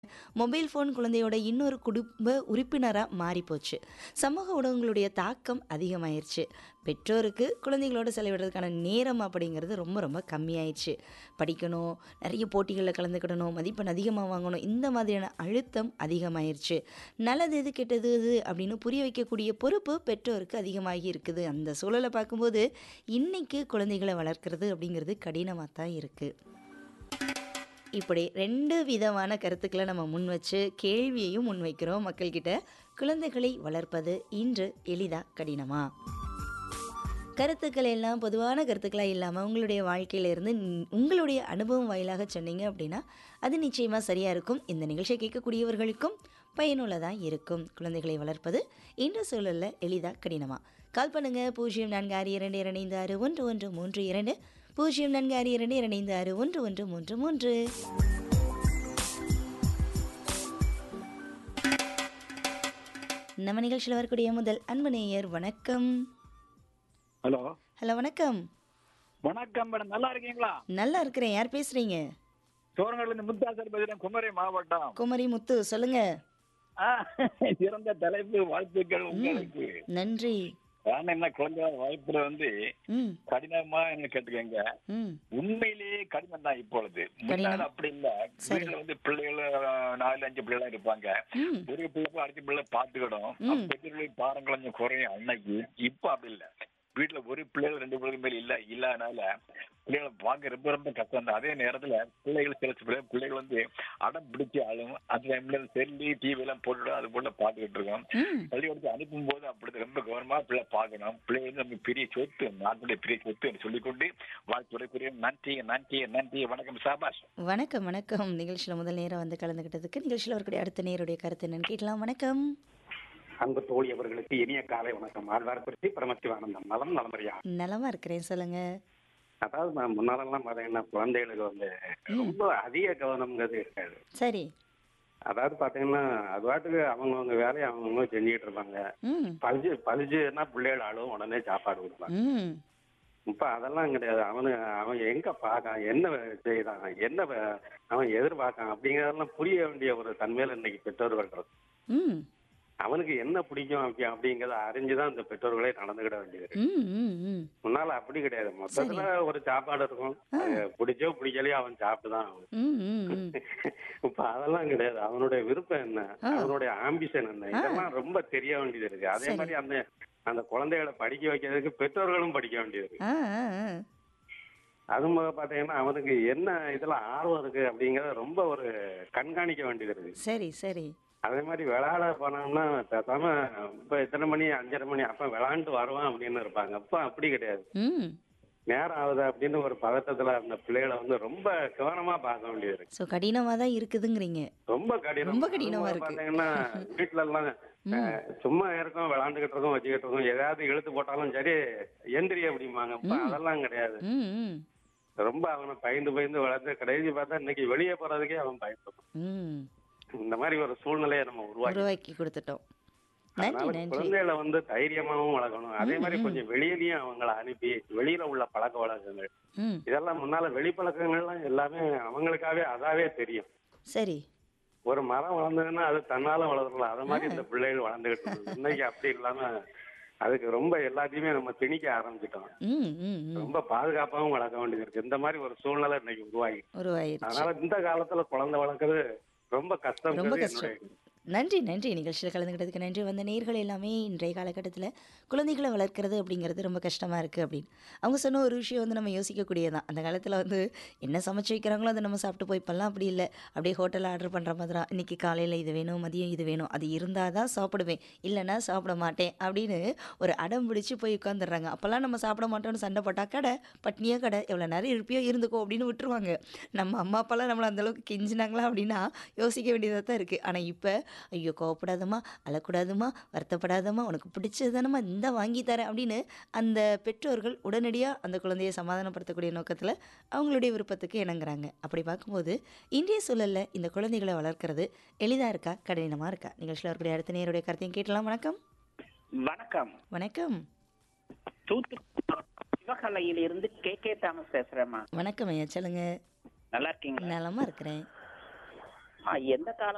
Mobile phone குழந்தையோட இன்னொரு குடும்ப உறுப்பினரா மாறி போச்சு. சமூக ஊடகங்களுடைய தாக்கம் அதிகமாயிருச்சு. பெற்றோருக்கு குழந்தைகளோட செலவிடுறதுக்கான நேரம் அப்படிங்கிறது ரொம்ப ரொம்ப கம்மியாயிருச்சு. படிக்கணும், நிறைய போட்டிகள்ல கலந்துக்கிடணும், மதிப்பெண் அதிகமா வாங்கணும், இந்த மாதிரியான அழுத்தம் அதிகமாயிருச்சு. நல்லது எது, கெட்டது எது அப்படின்னு புரிய வைக்கக்கூடிய பொறுப்பு பெற்றோருக்கு அதிகமாகி இருக்குது. அந்த சூழல பார்க்கும்போது, இன்னைக்கு குழந்தைகள வளர்க்கிறது அப்படிங்கிறது கடினமா தான் இருக்கு. இப்படி 2 விதமான கருத்துக்கள நம்ம முன் வச்சு கேள்வியையும் முன்வைக்கிறோம் மக்கள்கிட்ட. குழந்தைகளை வளர்ப்பது இன்று எளிதா? கடினமா? கருத்துக்கள் எல்லாம் பொதுவான கருத்துக்களா இல்லாம, உங்களுடைய வாழ்க்கையில இருந்து ன் உங்களுடைய அனுபவம் வாயிலாக சொன்னீங்க அப்படின்னா, அது நிச்சயமா சரியா இருக்கும். இந்த நிகழ்ச்சிய கேட்கக்கூடியவர்களுக்கும் பயனுள்ளதா இருக்கும். குழந்தைகளை வளர்ப்பது இன்று சூழல்ல எளிதா? கடினமா? கால் பண்ணுங்க 0462256113 0462256113. நம்ம நிகழ்ச்சியில வரக்கூடிய முதல் அன்பு நேயர் வணக்கம். ஹலோ ஹலோ வணக்கம். வணக்கம் மேடம் நல்லா இருக்கீங்களா நல்லா இருக்கிறேன். யார் பேசுறீங்க? சோரங்கல்ல இருந்து முத்தாசர் பேசுறேன் குமரி மாவட்டம் குமரி முத்து சொல்லுங்க. ஆ, சிறந்த தலைப்பு வாழ்த்துக்கள் ம். உங்களுக்கு நன்றி. காரணம் என்ன குழந்தை வாய்ப்புல வந்து ம். கடினமா என்ன கேட்டுக்கங்க ம். உண்மையிலேயே கடினம் தான் இப்பொழுது முன்னாடி கடினம். அப்படி இல்ல சரி. வீட்டுல வந்து பிள்ளைகள் நாலு அஞ்சு பிள்ளைகள் இருப்பாங்க ம். ஒரு பிள்ளை அடுத்த பிள்ளை பாத்துக்கிடும் ம். பெற்றோர்களுக்கு பாரம் கொஞ்சம் குறையும் அன்னைக்கு இப்ப அப்படி இல்ல வீட்டுல ஒரு பிள்ளைகள் ரெண்டு பிள்ளைகள் மேல இல்ல இல்லாதனால பிள்ளைகளை பார்க்க ரொம்ப ரொம்ப கஷ்டம் தான் அதே நேரத்துல பிள்ளைகள் சில சில பிள்ளை- பிள்ளைகள் வந்து அடம் பிடிச்சி ஆளும் அந்த டைம்ல செல்லி டிவி எல்லாம் போட்டுடும் அது போல பாத்துக்கிட்டு இருக்கோம் ம். பள்ளிக்கூடத்துக்கு அனுப்பும் போது அப்படி ரொம்ப கவனமா பிள்ளை பார்க்கணும் பிள்ளை வந்து நம்ம பெரிய சொத்து நாட்டுடைய பெரிய சொத்து என்று சொல்லிக்கொண்டு வாழ்த்துறைக்குரிய நன்றி நன்றி நன்றி வணக்கம் சாபாஷ் வணக்கம் வணக்கம் நிகழ்ச்சியில முதல் நேரம் வந்து கலந்துக்கிட்டதுக்கு நிகழ்ச்சியில வரக்கூடிய அடுத்த நேருடைய கருத்து என்னன்னு கேட்கலாம் வணக்கம் அன்பு தோழி அவர்களுக்கு இனிய காலை வணக்கம் ஆழ்வார்படுத்தி பரமசிவானந்தம் நலம் நலமறியா நலமா இருக்கிறேன் சொல்லுங்க அதாவது நான் முன்னாலெல்லாம் பாத்தீங்கன்னா குழந்தைகளுக்கு வந்து ரொம்ப அதிக கவனம்ங்கிறது இருக்காது சரி அதாவது பாத்தீங்கன்னா அது பாட்டுக்கு அவங்கவுங்க வேலையை அவங்கவுங்க செஞ்சுக்கிட்டு இருப்பாங்க ம் பழிச்சு பழிச்சுன்னா பிள்ளைகள் அழுவும் உடனே சாப்பாடு கொடுப்பாங்க ம் இப்ப அதெல்லாம் கிடையாது அவனு அவன் எங்க பார்க்கான் என்ன செய்தான் என்ன வ- அவன் எதிர்பார்க்கான் அப்படிங்கறதெல்லாம் புரிய வேண்டிய ஒரு தன்மையில இன்னைக்கு பெற்றோர்கள் இருக்கு. ம் அவனுக்கு என்ன பிடிக்கும் அப்படி அப்படிங்கறத அறிஞ்சுதான் இந்த பெற்றோர்களே நடந்துக்கிட வேண்டியது இருக்கு. ம் ம் ம் முன்னால அப்படி கிடையாது மொத்தத்துல ஒரு சாப்பாடு இருக்கும் அது பிடிச்சோ பிடிக்கலையோ அவன் சாப்பிட்டுதான் ஆகணும். ம் ம் ம் இப்ப அதெல்லாம் கிடையாது அவனுடைய விருப்பம் என்ன ஆ. அவனுடைய ஆம்பிஷன் என்ன இதெல்லாம் ரொம்ப தெரிய வேண்டியது இருக்கு அதே சரி. மாதிரி அந்த அந்த குழந்தைகளை படிக்க வைக்கிறதுக்கு பெற்றோர்களும் படிக்க வேண்டியது இருக்கு ஆ ஆ ஆ. அது போக பாத்தீங்கன்னா அவனுக்கு என்ன இதுல ஆர்வம் இருக்கு அப்படிங்கறத ரொம்ப ஒரு கண்காணிக்க வேண்டியது இருக்கு சரி சரி அதே மாதிரி விளையாட போனோம்னா பேசாம இப்ப இத்தனை மணி அஞ்சரை மணி அப்ப விளையாண்டு வருவான் அப்படின்னு இருப்பாங்க அப்ப அப்படி கிடையாது ம் நேரம் ஆகுது அப்படின்னு ஒரு பதட்டத்துல அந்த பிள்ளைகளை வந்து ரொம்ப கவனமா பார்க்க வேண்டியது இருக்கு ஸோ கடினமாக தான் இருக்குதுங்கிறீங்க ரொம்ப கடினம் ரொம்ப கடினமா அதுவும் இருக்கு. பாத்தீங்கன்னா வீட்டுல எல்லாம் அஹ், சும்மா இருக்கோம் விளையாண்டுகிட்டு இருக்கோம் வச்சுக்கிட்டு இருக்கோம் ஏதாவது இழுத்து போட்டாலும் சரி எந்திரி அப்படிம்பாங்க இப்ப அதெல்லாம் கிடையாது ம் ம் ரொம்ப அவனை பயந்து பயந்து வளர்த்து கடைசி பார்த்தா இன்னைக்கு வெளியே போறதுக்கே அவன் பயப்படுறான் ம் இந்த மாதிரி ஒரு சூழ்நிலையை நம்ம உருவாக்கி உருவாக்கி கொடுத்துட்டோம் நன்றி அதனால நன்றி குழந்தைகளை வந்து தைரியமாவும் வளர்க்கணும் அதே மாதிரி கொஞ்சம் வெளியிலயும் அவங்கள அனுப்பி வெளியில உள்ள பழக்க வழக்கங்கள் ம் இதெல்லாம் முன்னால வெளி பழக்கங்கள்லாம் எல்லாமே அவங்களுக்காவே அதாவே தெரியும் சரி ஒரு மரம் வளர்ந்ததுன்னா அது தன்னால வளர்ந்துடலாம் அது மாதிரி இந்த பிள்ளைகள் வளர்ந்துகிட்டு இருக்கு இன்னைக்கு அப்படி இல்லாம அதுக்கு ரொம்ப எல்லாத்தையுமே நம்ம திணிக்க ஆரம்பிச்சிட்டோம் ம் ம் ம் ரொம்ப பாதுகாப்பாவும் வளர்க்க வேண்டியது இருக்கு இந்த மாதிரி ஒரு சூழ்நிலை இன்னைக்கு உருவாகி உருவாயிருச்சு அதனால இந்த காலத்துல குழந்தை வளர்க்கறது ரொம்ப கஷ்டம் ரொம்ப கஷ்டம் நன்றி நன்றி நிகழ்ச்சியில் கலந்துக்கிட்டதுக்கு நன்றி வந்த நேர்கள் எல்லாமே இன்றைய காலகட்டத்தில் குழந்தைகளை வளர்க்குறது அப்படிங்கிறது ரொம்ப கஷ்டமாக இருக்குது அப்படின்னு அவங்க சொன்ன ஒரு விஷயம் வந்து நம்ம யோசிக்கக்கூடியதான் அந்த காலத்தில் வந்து என்ன சமைச்சு வைக்கிறாங்களோ அதை நம்ம சாப்பிட்டு போய் இப்போல்லாம் அப்படி இல்லை அப்படியே ஹோட்டலில் ஆர்டர் பண்ணுற மாதிரி தான் இன்றைக்கி காலையில் இது வேணும் மதியம் இது வேணும் அது இருந்தால் தான் சாப்பிடுவேன் இல்லைன்னா சாப்பிட மாட்டேன் அப்படின்னு ஒரு அடம் பிடிச்சி போய் உட்காந்துடுறாங்க அப்போல்லாம் நம்ம சாப்பிட மாட்டோம்னு சண்டை போட்டால் கடை பட்னியோ கடை எவ்வளோ நேரம் இருப்பியோ இருந்துக்கோ அப்படின்னு விட்டுருவாங்க நம்ம அம்மா அப்பாலாம் நம்மளை அந்தளவுக்கு கெஞ்சினாங்களா அப்படின்னா யோசிக்க வேண்டியதாக தான் இருக்குது ஆனால் இப்போ ஐயோ கோவப்படாதம்மா அழக்கூடாதும்மா வருத்தப்படாதம்மா உனக்கு பிடிச்சது தானம்மா இந்த வாங்கி தரேன் அப்படின்னு அந்த பெற்றோர்கள் உடனடியாக அந்த குழந்தையை சமாதானப்படுத்தக்கூடிய நோக்கத்தில் அவங்களுடைய விருப்பத்துக்கு இணங்குறாங்க அப்படி பார்க்கும்போது இன்றைய சூழலில் இந்த குழந்தைகளை வளர்க்கறது எளிதாக இருக்கா கடினமாக இருக்கா நிகழ்ச்சியில் வரக்கூடிய அடுத்த நேருடைய கருத்தையும் கேட்டலாம் வணக்கம் வணக்கம் வணக்கம் தூத்துக்குடி சிவகலையில இருந்து கே கே தாமஸ் பேசுறேம்மா வணக்கம் ஐயா சொல்லுங்க நல்லா இருக்கீங்களா நலமாக இருக்கிறேன் ஆ, எந்த காலம்